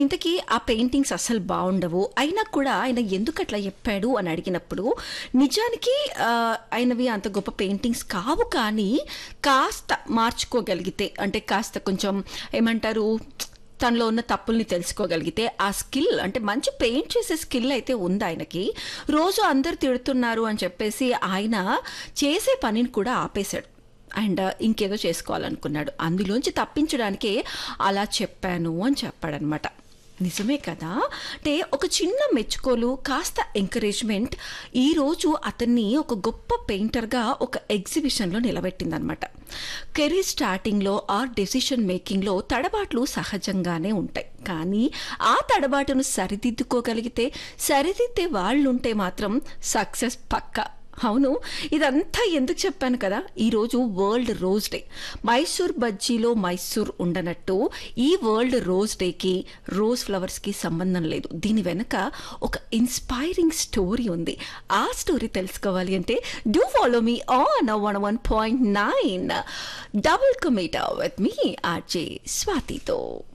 ఇంతకీ ఆ పెయింటింగ్స్ అస్సలు బాగుండవు అయినా కూడా ఆయన ఎందుకు అట్లా చెప్పాడు అని అడిగినప్పుడు నిజానికి ఆ, ఆయనవి అంత గొప్ప పెయింటింగ్స్ కావు కానీ కాస్త మార్చుకోగలిగితే అంటే కాస్త కొంచెం ఏమంటారు తనలో ఉన్న తప్పుల్ని తెలుసుకోగలిగితే ఆ స్కిల్ అంటే మంచి పెయింట్ చేసే స్కిల్ అయితే ఉంది ఆయనకి రోజు అందరు తిడుతున్నారు అని చెప్పేసి ఆయన చేసే పనిని కూడా ఆపేశాడు అండ్ ఇంకేదో చేసుకోవాలనుకున్నాడు అందులోంచి తప్పించడానికే అలా చెప్పాను అని చెప్పాడనమాట నిజమే కదా అంటే ఒక చిన్న మెచ్చుకోలు కాస్త ఎంకరేజ్మెంట్ ఈరోజు అతన్ని ఒక గొప్ప పెయింటర్గా ఒక ఎగ్జిబిషన్లో నిలబెట్టిందనమాట కెరీర్ స్టార్టింగ్లో ఆ డెసిషన్ మేకింగ్లో తడబాట్లు సహజంగానే ఉంటాయి కానీ ఆ తడబాటును సరిదిద్దుకోగలిగితే సరిదిద్దే వాళ్ళు ఉంటే మాత్రం సక్సెస్ పక్కా అవును ఇదంతా ఎందుకు చెప్పాను కదా ఈరోజు వరల్డ్ రోజ్ డే మైసూర్ బజ్జీలో మైసూర్ ఉండనట్టు ఈ వరల్డ్ రోజ్ డేకి రోజ్ ఫ్లవర్స్కి సంబంధం లేదు దీని వెనక ఒక ఇన్స్పైరింగ్ స్టోరీ ఉంది ఆ స్టోరీ తెలుసుకోవాలి అంటే do follow me on one one point nine double కమేటా విత్ మీ ఆర్జే స్వాతితో